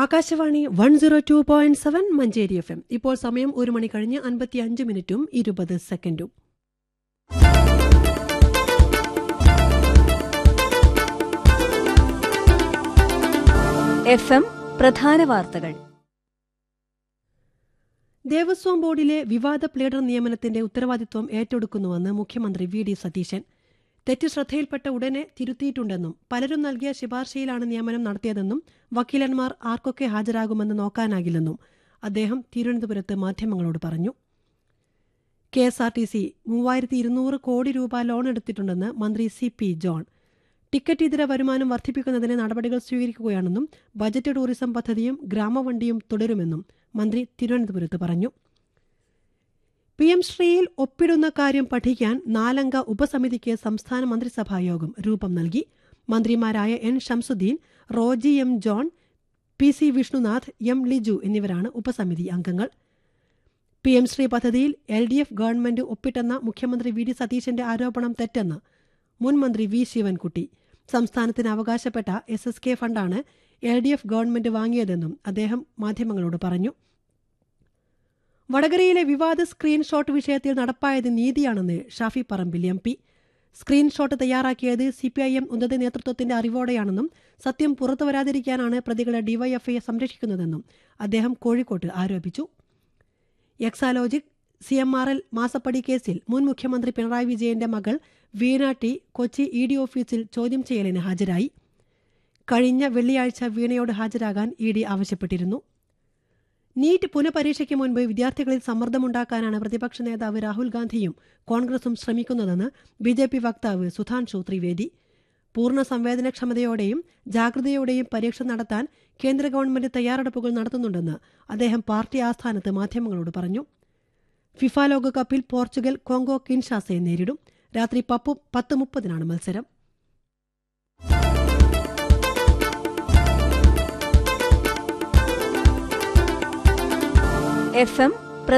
Akashvani one zero two point seven Manjeri F M ഇപ്പോൾ സമയം ഒരു മണി കഴിഞ്ഞ് അൻപത്തി അഞ്ച് മിനിറ്റും ഇരുപത് സെക്കൻഡും എഫ് എം പ്രധാന വാർത്തകൾ ദേവസ്വം ബോർഡിലെ വിവാദ പ്ലേഡർ നിയമനത്തിന്റെ ഉത്തരവാദിത്വം ഏറ്റെടുക്കുന്നുവെന്ന് മുഖ്യമന്ത്രി വി ഡി സതീശൻ തെറ്റ് ശ്രദ്ധയിൽപ്പെട്ട ഉടനെ തിരുത്തിയിട്ടുണ്ടെന്നും പലരും നൽകിയ ശുപാർശയിലാണ് നിയമനം നടത്തിയതെന്നും വക്കീലന്മാർ ആർക്കൊക്കെ ഹാജരാകുമെന്ന് നോക്കാനാകില്ലെന്നും അദ്ദേഹം തിരുവനന്തപുരത്ത് മാധ്യമങ്ങളോട് പറഞ്ഞു K S R T C മൂവായിരത്തി ഇരുന്നൂറ് കോടി രൂപ ലോൺ എടുത്തിട്ടുണ്ടെന്ന് മന്ത്രി സി പി ജോൺ ടിക്കറ്റ് ഇതര വരുമാനം വർദ്ധിപ്പിക്കുന്നതിന് നടപടികൾ സ്വീകരിക്കുകയാണെന്നും ബജറ്റ് ടൂറിസം പദ്ധതിയും ഗ്രാമവണ്ടിയും തുടരുമെന്നും മന്ത്രി തിരുവനന്തപുരത്ത് പറഞ്ഞു പി എം ശ്രീയിൽ ഒപ്പിടുന്ന കാര്യം പഠിക്കാൻ നാലംഗ ഉപസമിതിക്ക് സംസ്ഥാന മന്ത്രിസഭാ യോഗം രൂപം നൽകി മന്ത്രിമാരായ N Shamsuddin Roji M John P C Vishnunath M Liju എന്നിവരാണ് ഉപസമിതി അംഗങ്ങൾ പി എം ശ്രീ പദ്ധതിയിൽ എൽ ഡി എഫ് ഗവൺമെന്റ് ഒപ്പിട്ടെന്ന മുഖ്യമന്ത്രി വി ഡി സതീശന്റെ ആരോപണം തെറ്റെന്ന് മുൻ മന്ത്രി വി ശിവൻകുട്ടി സംസ്ഥാനത്തിന് അവകാശപ്പെട്ട എസ് എസ് കെ ഫണ്ടാണ് എൽ ഡി എഫ് ഗവൺമെന്റ് വാങ്ങിയതെന്നും അദ്ദേഹം മാധ്യമങ്ങളോട് പറഞ്ഞു വടകരയിലെ വിവാദ സ്ക്രീൻഷോട്ട് വിഷയത്തിൽ നടപ്പായത് നീതിയാണെന്ന് Shafi Parambil M P screenshot തയ്യാറാക്കിയത് സി പി ഐ എം ഉന്നത നേതൃത്വത്തിന്റെ അറിവോടെയാണെന്നും സത്യം പുറത്തുവരാതിരിക്കാനാണ് പ്രതികളെ ഡിവൈഎഫ്ഐയെ സംരക്ഷിക്കുന്നതെന്നും അദ്ദേഹം കോഴിക്കോട്ട് ആരോപിച്ചു Exalogic C M R L മാസപ്പടി കേസിൽ മുൻ മുഖ്യമന്ത്രി പിണറായി വിജയന്റെ മകൾ Veena T Kochi E D ഓഫീസിൽ ചോദ്യം ചെയ്യലിന് ഹാജരായി കഴിഞ്ഞ വെള്ളിയാഴ്ച വീണയോട് ഹാജരാകാൻ ഇ ഡി ആവശ്യപ്പെട്ടിരുന്നു നീറ്റ് പുനഃപരീക്ഷയ്ക്ക് മുൻപ് വിദ്യാർത്ഥികളിൽ സമ്മർദ്ദമുണ്ടാക്കാനാണ് പ്രതിപക്ഷ നേതാവ് രാഹുൽ ഗാന്ധിയും കോൺഗ്രസും ശ്രമിക്കുന്നതെന്ന് ബി ജെ പി വക്താവ് സുധാൻഷു ത്രിവേദി പൂർണ്ണ സംവേദനക്ഷമതയോടെയും ജാഗ്രതയോടെയും പരീക്ഷ നടത്താൻ കേന്ദ്ര ഗവൺമെന്റ് തയ്യാറെടുപ്പുകൾ നടത്തുന്നുണ്ടെന്ന് അദ്ദേഹം പാർട്ടി ആസ്ഥാനത്ത് മാധ്യമങ്ങളോട് പറഞ്ഞു ഫിഫ ലോകകപ്പിൽ പോർച്ചുഗൽ കോങ്കോ കിൻഷാസയെ നേരിടും രാത്രി പപ്പു പത്ത് മുപ്പതിനാണ് മത്സരം എഫ് എം